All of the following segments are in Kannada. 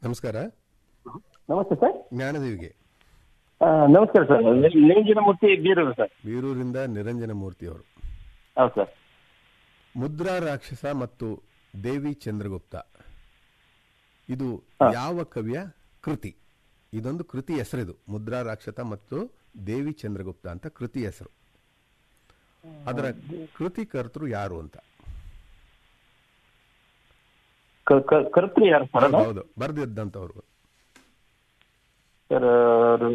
ನಮಸ್ಕಾರ ನಮಸ್ತೆ ಸರ್ ಜ್ಞಾನದೇವಿಗೆ ಆ, ನಮಸ್ಕಾರ ಸರ್ ನೇಂಜಿನ ಮೂರ್ತಿ ಬೀರೂರು ಸರ್ ಬೀರೂರಿಂದ ನಿರಂಜನ ಮೂರ್ತಿ ಅವರು ಹೌದು ಸರ್ ಮುದ್ರಾ ರಾಕ್ಷಸ ಮತ್ತು ದೇವಿ ಚಂದ್ರಗುಪ್ತ ಇದು ಯಾವ ಕವಿಯ ಕೃತಿ ಇದೊಂದು ಕೃತಿ ಹೆಸರಿದು ಮುದ್ರಾ ರಾಕ್ಷಸ ಮತ್ತು ದೇವಿ ಚಂದ್ರಗುಪ್ತ ಅಂತ ಕೃತಿ ಹೆಸರು ಅದರ ಕೃತಿಕರ್ತರು ಯಾರು ಅಂತ ಕ- ಕ- ಕರ್ತೃ ಯಾರು ಸರ್ ಅದು ಹೌದು ಬರ್ದಿದ್ದಂತವ್ರು ಸರ್ ಅವರು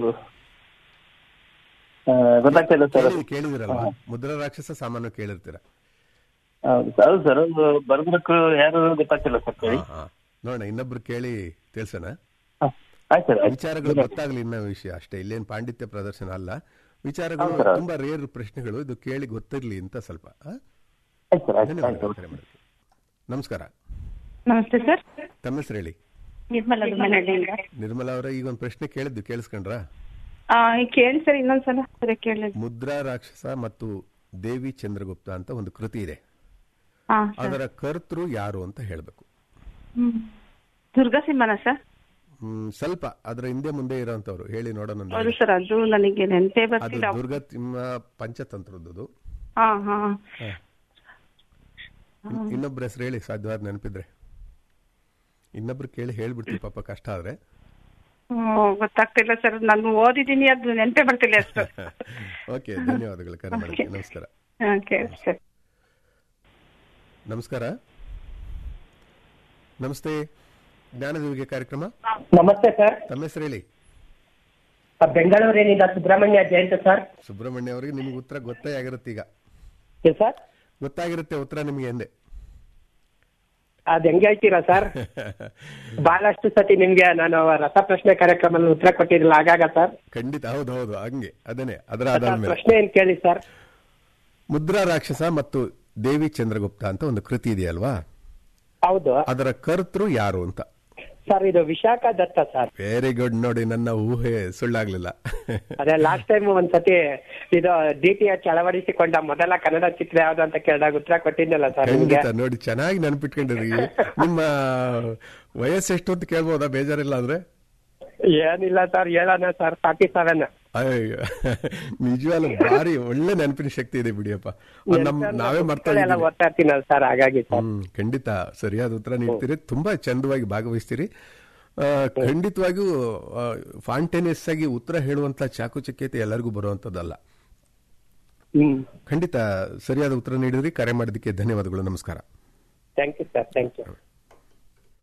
ಆ, ಗೊತ್ತಾಗ್ತಾ ಇಲ್ಲ ಸರ್ ಅದು. ಕೇಳಿ- ಕೇಳಿದಿರಲ್ವಾ ಮುದ್ರಾ ರಾಕ್ಷಸ ಸಾಮಾನ್ಯ ಕೇಳಿರ್ತೀರ ಹೌದು ಸರ್ ಹೌದು ಸರ್ ಅದು ಬರ್ಬೇಕು ಯಾರು ಗೊತ್ತಾಗ್ತಿಲ್ಲ ಸರ್ ಕೇಳಿ ಹಾ, ಹಾ. ನೋಡೋಣ ಇನ್ನೊಬ್ರು ಕೇಳಿ ತಿಳಿಸೋಣ ಹಾ, ಆಯ್ತು ಸರ್ ಆಯ್ತು. ವಿಚಾರಗಳು ಗೊತ್ತಾಗ್ಲಿ ಇನ್ನೂ ವಿಷಯ ಅಷ್ಟೇ ಇಲ್ಲೇನು ಪಾಂಡಿತ್ಯ ಪ್ರದರ್ಶನ ಅಲ್ಲ ವಿಚಾರಗಳು ಹೌದು ಸರ್. ತುಂಬಾ ರೇರ್ ಪ್ರಶ್ನೆಗಳು ಇದು ಕೇಳಿ ಗೊತ್ತಿರ್ಲಿ ಅಂತ ಸ್ವಲ್ಪ ಆ? ಆಯ್ತು ಸರ್ ಆಯ್ತು ಆಯ್ತು ಧನ್ಯವಾದಗಳು ಕರೆ ಮಾಡೋದಕ್ಕೆ. ನಮಸ್ಕಾರ ನಮಸ್ತೆ ಸರ್ ತಮ್ಮ ಹೆಸರು ಹೇಳಿ ನಿರ್ಮಲ ದುಮ್ಮನಹಳ್ಳಿಯಿಂದ ನಿರ್ಮಲಾ ಅವರ ಈಗ ಒಂದು ಪ್ರಶ್ನೆ ಕೇಳಿದ್ದು ಕೇಳಿಸ್ಕೊಂಡ್ರಾ ಆ, ಈಗ ಕೇಳಿ ಸರ್ ಇನ್ನೊಂದ್ಸಲ ಸರಿ ಕೇಳಿದ್ ಮುದ್ರಾ ರಾಕ್ಷಸ ಮತ್ತು ದೇವಿ ಚಂದ್ರಗುಪ್ತ ಅಂತ ಒಂದು ಕೃತಿ ಇದೆ ಹಾ ಅದರ ಕರ್ತೃ ಯಾರು ಅಂತ ಹೇಳಬೇಕು ಹ್ಮ್ ದುರ್ಗಾಸಿಂಹನ ಸರ್ ಹ್ಮ್ ಸ್ವಲ್ಪ ಅದರ ಹಿಂದೆ ಮುಂದೆ ಇರೋಂಥವ್ರು ಹೇಳಿ ನೋಡೋಣ ಒಂದು. ಹೌದು ಸರ್ ಅದು ನನಗೆ ನೆನಪೇ ಅದು ಬರ್ತಿಲ್ಲ ದುರ್ಗಾ ತಿಮ್ಮ ಪಂಚತಂತ್ರದ್ದು ಹಾ ಹಾ ಇನ್ನೊಬ್ರ ಹೆಸರು ಹೇಳಿ ಸಾಧ್ಯವಾದ ನೆನಪಿದ್ರೆ ಇನ್ನೊಬ್ರು ಕೇಳಿ ಹೇಳ್ಬಿಡ್ತೀವಿ ಪಾಪ ಕಷ್ಟ ಆದ್ರೆ ಹ್ಮ್, ಗೊತ್ತಾಗ್ತಿಲ್ಲ ಸರ್ ನಾನು ಓದಿದ್ದೀನಿ ಅದು ನೆನಪೇ ಬರ್ತಿಲ್ಲ ಅಷ್ಟು ಓಕೆ ಧನ್ಯವಾದಗಳು ಕರೆ ಮಾಡೋಕ್ಕೆ ನಮಸ್ಕಾರ ಹಾ ಕೇಳಿ ಸರ್ ನಮಸ್ಕಾರ ನಮಸ್ತೆ ಜ್ಞಾನದೇವಿಗೆ ಕಾರ್ಯಕ್ರಮ ನಮಸ್ತೆ ಸರ್ ತಮ್ಮ ಹೆಸರು ಹೇಳಿ ಬೆಂಗಳೂರಿನಿಂದ ಸುಬ್ರಹ್ಮಣ್ಯ ಜಯಂತ್ ಸರ್ ಸುಬ್ರಹ್ಮಣ್ಯ ಅವರಿಗೆ ನಿಮ್ಗೆ ಉತ್ತರ ಗೊತ್ತೇ ಆಗಿರುತ್ತೆ ಈಗ ಏನ್ ಸರ್ ಗೊತ್ತಾಗಿರುತ್ತೆ ಉತ್ತರ ನಿಮಗೆ ಎಂದೆ ಅದ್ ಹೆಂಗ್ ಹೇಳ್ತೀರಾ ಸರ್ ಬಹಳಷ್ಟು ಸತಿ ನಿಮ್ಗೆ ನಾನು ರಸಪ್ರಶ್ನೆ ಕಾರ್ಯಕ್ರಮದಲ್ಲಿ ಉತ್ತರ ಕೊಟ್ಟಿದ್ದಿಲ್ಲ ಆಗಾಗ ಸರ್ ಖಂಡಿತ ಹೌದು ಹೌದು ಹಂಗೆ ಅದನ್ನೇ ಅದರ ಸರ್, ಆಧಾರದ ಮೇಲೆ ಪ್ರಶ್ನೆ ಏನ್ ಕೇಳಿ ಸರ್ ಮುದ್ರಾ ರಾಕ್ಷಸ ಮತ್ತು ದೇವಿ ಚಂದ್ರಗುಪ್ತ ಅಂತ ಒಂದು ಕೃತಿ ಇದೆಯಲ್ವಾ ಹೌದು ಅದರ ಕರ್ತೃ ಯಾರು ಅಂತ ಸರ್ ಇದು Vishakha Datta sir very good ನೋಡಿ ನನ್ನ ಊಹೆ ಸುಳ್ಳಾಗ್ಲಿಲ್ಲ ಅದೇ ಲಾಸ್ಟ್ ಟೈಮ್ ಒಂದ್ಸತಿ ಇದು ಡಿ ಟಿ ಎಚ್ ಅಳವಡಿಸಿಕೊಂಡ ಮೊದಲ ಕನ್ನಡ ಚಿತ್ರ ಯಾವ್ದು ಅಂತ ಕೇಳಿದಾಗ ಉತ್ತರ ಕೊಟ್ಟಿದ್ದಲ್ಲ ಸರ್ ನಿಮ್ಗೆ ಖಂಡಿತ ನೋಡಿ ಚೆನ್ನಾಗಿ ನೆನ್ಪಿಟ್ಕೊಂಡಿರಿ ನಿಮ್ಮ ವಯಸ್ಸೆಷ್ಟು ಅಂತ ಕೇಳ್ಬೋದಾ ಬೇಜಾರಿಲ್ಲ ಅಂದ್ರೆ ಏನಿಲ್ಲ ಸರ್ ಹೇಳೋಣ ಸರ್ ಫಾರ್ಟಿ ಸೆವೆನ್ ಅಯ್ಯೋ ನಿಜವಾಗ್ಲೂ ಭಾರಿ ಒಳ್ಳೆ ನೆನಪಿನ ಶಕ್ತಿ ಇದೆ ಬಿಡಿಯಪ್ಪ ಅದ್ ನಮ್ ನಾವೇ ಮರ್ತಾ ಎಲ್ಲ ಇದ್ದೀವಿ. ಓದ್ತಾ ಇರ್ತೀನಲ್ಲ ಸರ್ ಹಾಗಾಗಿ ಸರ್ ಹ್ಮ್ ಖಂಡಿತ ಸರಿಯಾದ ಉತ್ತರ ನೀಡ್ತೀರಿ ತುಂಬಾ ಚಂದವಾಗಿ ಭಾಗವಹಿಸ್ತೀರಿ ಆ, ಖಂಡಿತವಾಗಿಯೂ ಫಾಂಟೇನಿಯಸ್ ಆಗಿ ಉತ್ತರ ಹೇಳುವಂತ ಚಾಕುಚಕ್ಯತೆ ಎಲ್ಲರಿಗೂ ಬರುವಂತದ್ದಲ್ಲ ಹ್ಮ್ ಖಂಡಿತ ಸರಿಯಾದ ಉತ್ತರ ನೀಡಿದ್ರಿ ಕರೆ ಮಾಡಿದ್ದಕ್ಕೆ ಧನ್ಯವಾದಗಳು ನಮಸ್ಕಾರ thank you sir thank you